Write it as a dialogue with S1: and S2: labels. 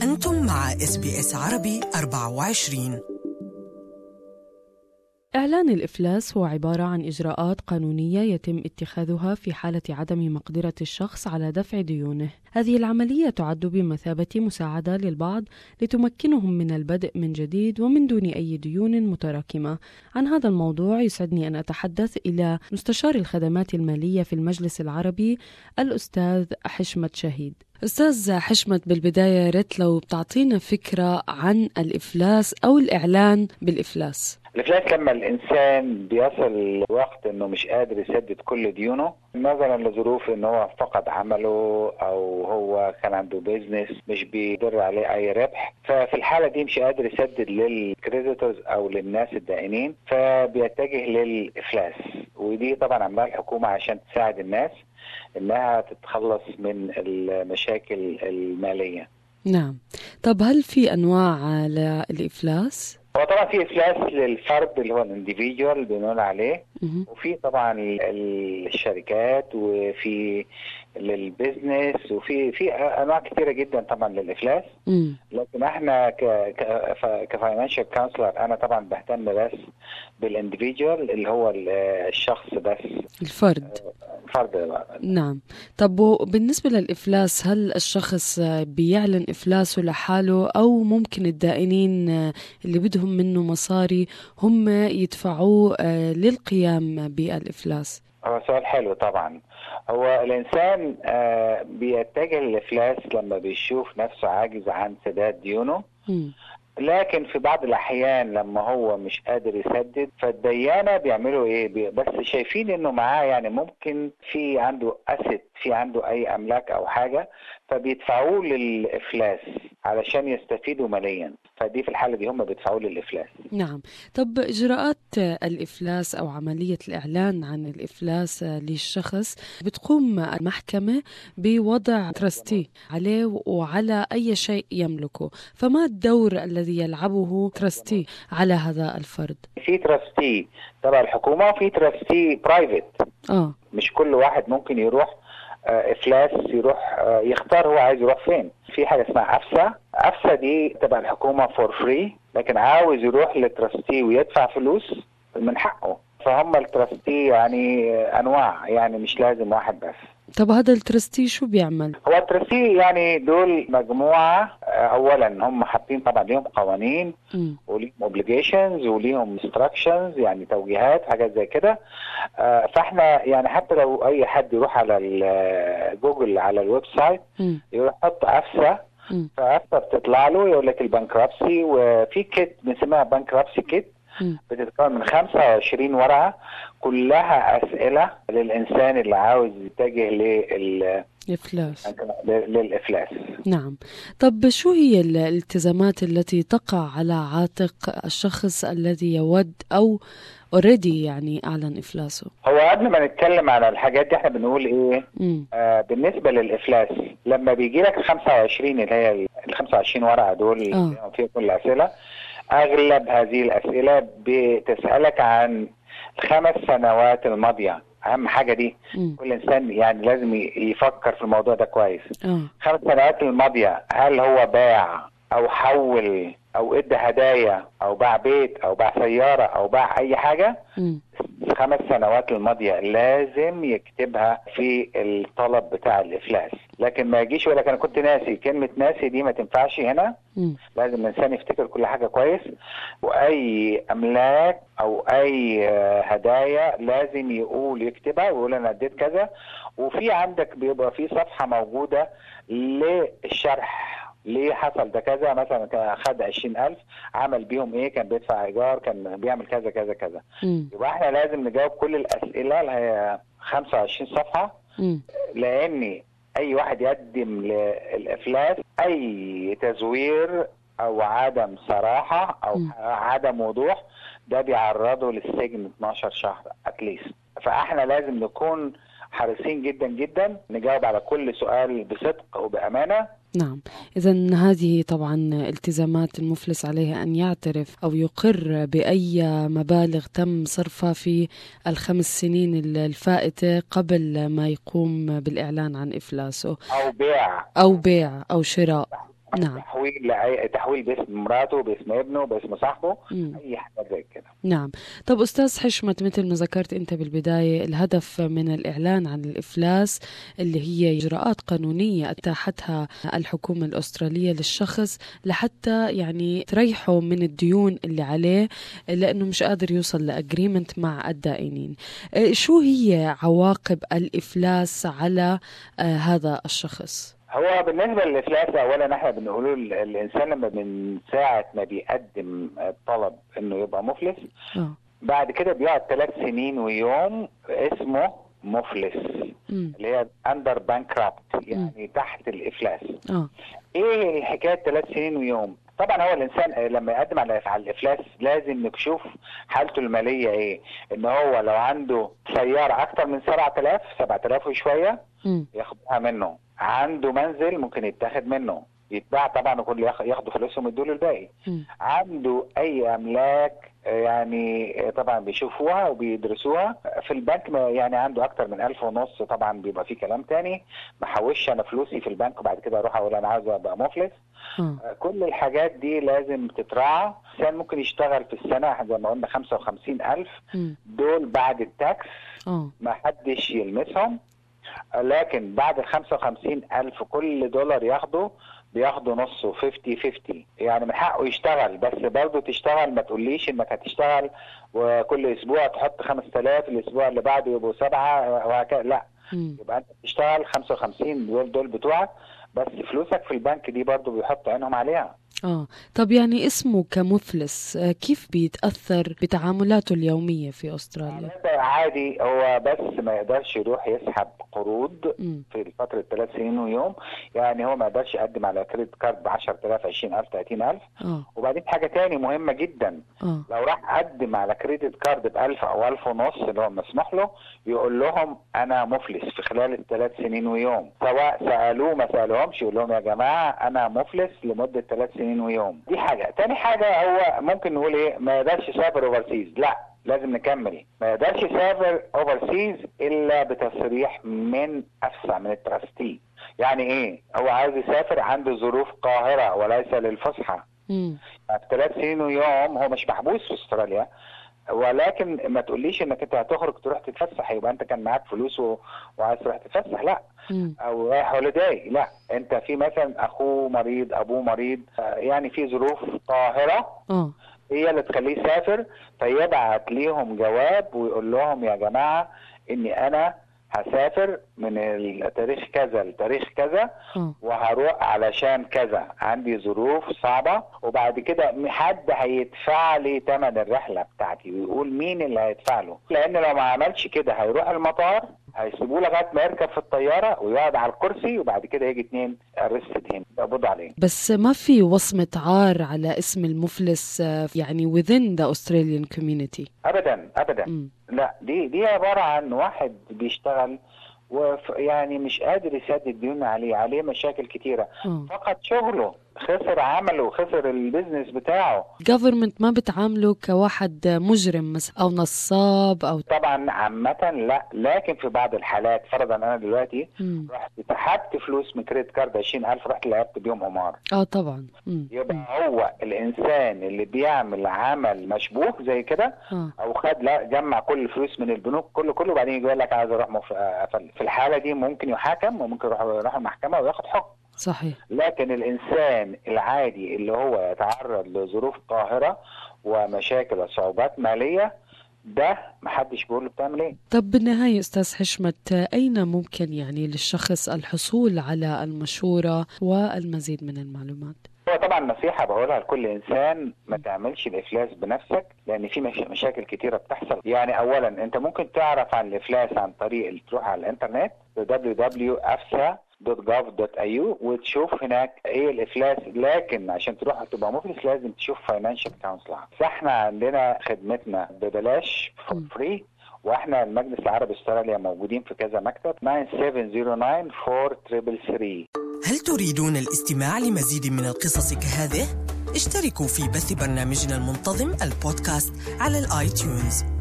S1: أنتم مع اس بي اس عربي 24
S2: إعلان الإفلاس هو عبارة عن إجراءات قانونية يتم اتخاذها في حالة عدم مقدرة الشخص على دفع ديونه. هذه العملية تعد بمثابة مساعدة للبعض لتمكنهم من البدء من جديد ومن دون أي ديون متراكمة. عن هذا الموضوع يسعدني أن أتحدث إلى مستشار الخدمات المالية في المجلس العربي الأستاذ حشمت شهيد. أستاذ حشمت بالبداية ريت لو بتعطينا فكرة عن الإفلاس أو الإعلان بالإفلاس.
S3: الافلاس لما الانسان بيصل لوقت انه مش قادر يسدد كل ديونه نظرا لظروف ان هو فقد عمله او هو كان عنده بيزنس مش بيدر عليه اي ربح ففي الحاله دي مش قادر يسدد للكريديتورز او للناس الدائنين فبيتجه للافلاس ودي طبعا عملها الحكومه عشان تساعد الناس انها تتخلص من المشاكل الماليه
S2: نعم طب هل في أنواع للإفلاس؟
S3: هو طبعا في افلاس للفرد اللي هو الانديفيدوال بنقول عليه
S2: مهم.
S3: وفي طبعا ال- الشركات وفي للبزنس وفي في انواع كثيره جدا طبعا للافلاس
S2: مم.
S3: لكن احنا ك كفاينانشال كونسلر انا طبعا بهتم بس بالانديفيدوال اللي هو ال- الشخص بس
S2: الفرد
S3: فرد
S2: نعم طب وبالنسبة للإفلاس هل الشخص بيعلن إفلاسه لحاله أو ممكن الدائنين اللي بدهم منه مصاري هم يدفعوه آه، للقيام بالإفلاس
S3: هو سؤال حلو طبعا هو الانسان آه، بيتجه للافلاس لما بيشوف نفسه عاجز عن سداد ديونه
S2: مم.
S3: لكن في بعض الاحيان لما هو مش قادر يسدد فالديانه بيعملوا ايه بي- بس شايفين انه معاه يعني ممكن في عنده اسد في عنده اي املاك او حاجه فبيدفعوه للافلاس علشان يستفيدوا ماليا فدي في الحاله دي هم بيدفعوه للافلاس
S2: نعم طب إجراءات الإفلاس أو عملية الإعلان عن الإفلاس للشخص بتقوم المحكمة بوضع ترستي عليه وعلى أي شيء يملكه فما الدور الذي يلعبه ترستي على هذا الفرد
S3: في تراستي تبع الحكومه وفي تراستي برايفت
S2: آه
S3: مش كل واحد ممكن يروح آه، افلاس يروح آه، يختار هو عايز يروح فين في حاجه اسمها افسا افسا دي تبع الحكومه فور فري لكن عاوز يروح للتراستي ويدفع فلوس من حقه فهم التراستي يعني آه، انواع يعني مش لازم واحد بس
S2: طب هذا الترستي شو بيعمل؟
S3: هو التراستي يعني دول مجموعه آه، اولا هم حاطين طبعا ليهم قوانين
S2: مم.
S3: وليهم اوبليجيشنز وليهم انستراكشنز يعني توجيهات حاجات زي كده آه، فاحنا يعني حتى لو اي حد يروح على ال- جوجل على الويب سايت
S2: مم.
S3: يحط افسا
S2: مم.
S3: فافسا بتطلع له يقول لك البنكرابسي وفي كيت بنسميها بنكرابسي كيت
S2: مم.
S3: بتتكون من 25 ورقه كلها اسئله للانسان اللي عاوز يتجه لل-
S2: إفلاس
S3: للافلاس
S2: نعم طب شو هي الالتزامات التي تقع على عاتق الشخص الذي يود أو اوريدي يعني أعلن إفلاسه؟
S3: هو قبل ما نتكلم على الحاجات دي احنا بنقول ايه
S2: مم.
S3: آه بالنسبه للافلاس لما بيجي لك 25 اللي هي ال 25 ورقه دول اللي
S2: آه.
S3: فيها كل الاسئله اغلب هذه الاسئله بتسالك عن الخمس سنوات الماضيه اهم حاجه دي
S2: مم.
S3: كل انسان يعني لازم ي- يفكر في الموضوع ده كويس
S2: آه
S3: خمس سنوات الماضيه هل هو باع او حول او ادى هدايا او باع بيت او باع سياره او باع اي حاجه
S2: مم.
S3: الخمس سنوات الماضية لازم يكتبها في الطلب بتاع الإفلاس لكن ما يجيش يقول لك أنا كنت ناسي كلمة ناسي دي ما تنفعش هنا
S2: مم.
S3: لازم الإنسان يفتكر كل حاجة كويس وأي أملاك أو أي آه، هدايا لازم يقول يكتبها ويقول أنا اديت كذا وفي عندك بيبقى في صفحة موجودة للشرح ليه حصل ده كذا مثلا كان خد 20000 عمل بيهم ايه كان بيدفع ايجار كان بيعمل كذا كذا كذا
S2: مم.
S3: يبقى احنا لازم نجاوب كل الاسئله اللي هي 25 صفحه
S2: مم.
S3: لان اي واحد يقدم للافلاس اي تزوير او عدم صراحه او
S2: م.
S3: عدم وضوح ده بيعرضه للسجن 12 شهر اتليست فاحنا لازم نكون حريصين جدا جدا نجاوب على كل سؤال بصدق وبامانه
S2: نعم إذا هذه طبعا التزامات المفلس عليه أن يعترف أو يقر بأي مبالغ تم صرفها في الخمس سنين الفائتة قبل ما يقوم بالإعلان عن إفلاسه
S3: او بيع
S2: أو بيع أو شراء نعم
S3: تحويل لأي تحويل باسم مراته باسم ابنه باسم صاحبه
S2: مم.
S3: اي حاجه زي كده
S2: نعم طب أستاذ حشمت مثل ما ذكرت أنت بالبداية الهدف من الإعلان عن الإفلاس اللي هي إجراءات قانونية أتاحتها الحكومة الأسترالية للشخص لحتى يعني تريحه من الديون اللي عليه لأنه مش قادر يوصل لأجريمنت مع الدائنين آه، شو هي عواقب الإفلاس على آه، هذا الشخص؟
S3: هو بالنسبه للافلاس اولا احنا بنقوله ال- الانسان لما من ساعه ما بيقدم طلب انه يبقى مفلس
S2: آه.
S3: بعد كده بيقعد ثلاث سنين ويوم اسمه مفلس
S2: مم.
S3: اللي هي اندر بانكرابت يعني تحت الافلاس
S2: آه.
S3: ايه حكايه ثلاث سنين ويوم طبعا هو الانسان لما يقدم على على الافلاس لازم نشوف حالته الماليه ايه ان هو لو عنده سياره اكتر من 7000 7000 وشويه
S2: مم.
S3: ياخدوها منه عنده منزل ممكن يتاخد منه يتباع طبعا وكل ياخ- ياخدوا فلوسهم ويدوا له الباقي
S2: مم.
S3: عنده اي املاك آه، يعني آه، طبعا بيشوفوها وبيدرسوها في البنك ما- يعني عنده اكتر من ألف ونص طبعا بيبقى في كلام تاني ما حوش انا فلوسي في البنك وبعد كده اروح اقول انا عاوز ابقى مفلس
S2: آه.
S3: آه، كل الحاجات دي لازم تتراعى الانسان ممكن يشتغل في السنه زي ما قلنا 55 ألف
S2: مم.
S3: دول بعد التاكس
S2: آه.
S3: ما حدش يلمسهم لكن بعد ال 55 ألف كل دولار ياخده بياخدوا نصه 50 50 يعني من حقه يشتغل بس برضه تشتغل ما تقوليش انك هتشتغل وكل اسبوع تحط 5000 الاسبوع اللي بعده يبقوا سبعه وهكذا لا
S2: مم.
S3: يبقى انت بتشتغل 55 دول دول بتوعك بس فلوسك في البنك دي برضه بيحطوا عينهم عليها
S2: آه طب يعني اسمه كمفلس آه، كيف بيتأثر بتعاملاته اليومية في أستراليا؟
S3: ده عادي هو بس ما يقدرش يروح يسحب قروض
S2: مم.
S3: في فترة ثلاث سنين ويوم يعني هو ما يقدرش يقدم على كريدت كارد ب 10000 20000 30000
S2: آه
S3: وبعدين حاجة تاني مهمة جدا
S2: آه
S3: لو راح قدم على كريدت كارد ب 1000 أو 1000 ونص اللي هو مسموح له يقول لهم أنا مفلس في خلال الثلاث سنين ويوم سواء سألوه ما سألوهمش يقول لهم يا جماعة أنا مفلس لمدة ثلاث سنين ويوم دي حاجة تاني حاجة هو ممكن نقول إيه ما يقدرش يسافر أوفرسيز لا لازم نكمل ما يقدرش يسافر اوفرسيز الا بتصريح من افسع من التراستي يعني ايه هو عايز يسافر عنده ظروف قاهره وليس للفسحه
S2: مم.
S3: في ثلاث سنين ويوم هو مش محبوس في استراليا ولكن ما تقوليش انك انت هتخرج تروح تتفسح يبقى انت كان معاك فلوس و... وعايز تروح تتفسح لا
S2: مم.
S3: او رايح هوليداي لا انت في مثلا اخوه مريض ابوه مريض آه، يعني في ظروف قاهره
S2: آه
S3: هي اللي تخليه يسافر فيبعت ليهم جواب ويقول لهم يا جماعه اني انا هسافر من التاريخ كذا لتاريخ كذا
S2: آه
S3: وهروح علشان كذا عندي ظروف صعبة وبعد كده حد هيدفع لي تمن الرحلة بتاعتي ويقول مين اللي هيدفع له لأن لو ما عملش كده هيروح المطار هيسيبوه لغاية ما يركب في الطيارة ويقعد على الكرسي وبعد كده يجي اتنين ارستد هنا يقبضوا عليه
S2: بس ما في وصمة عار على اسم المفلس آه، يعني within the Australian community
S3: أبدا أبدا
S2: مم.
S3: لا دي دي عبارة عن واحد بيشتغل وف يعني مش قادر يسدد ديون عليه عليه مشاكل كتيرة
S2: آه
S3: فقد شغله خسر عمله خسر البيزنس بتاعه
S2: government ما بتعامله كواحد مجرم مثلا أو نصاب أو
S3: طبعا عامة لا لكن في بعض الحالات فرضا انا دلوقتي
S2: مم.
S3: رحت سحبت فلوس من كريدت كارد 20000 رحت لعبت بيهم قمار
S2: آه طبعا مم.
S3: يبقى هو الانسان اللي بيعمل عمل مشبوه زي كده
S2: آه
S3: او خد لا جمع كل الفلوس من البنوك كله كله وبعدين يجي يقول لك عايز اروح مف... أفل. في الحاله دي ممكن يحاكم وممكن يروح يروح المحكمه وياخد حكم
S2: صحيح
S3: لكن الانسان العادي اللي هو يتعرض لظروف قاهره ومشاكل وصعوبات ماليه ده محدش بيقول له بتعمل ايه
S2: طب بالنهاية أستاذ حشمت أين ممكن يعني للشخص الحصول على المشورة والمزيد من المعلومات؟
S3: هو طبعا نصيحه بقولها لكل انسان ما تعملش الافلاس بنفسك لان في مش... مشاكل كتيره بتحصل يعني اولا انت ممكن تعرف عن الافلاس عن طريق اللي تروح على الانترنت www.afsa.gov.au وتشوف هناك ايه الافلاس لكن عشان تروح تبقى مفلس لازم تشوف فاينانشال كونسلر فاحنا عندنا خدمتنا ببلاش فور فري واحنا المجلس العربي استراليا موجودين في كذا مكتب 9709 4333
S1: هل تريدون الاستماع لمزيد من القصص كهذه؟ اشتركوا في بث برنامجنا المنتظم البودكاست على الاي تيونز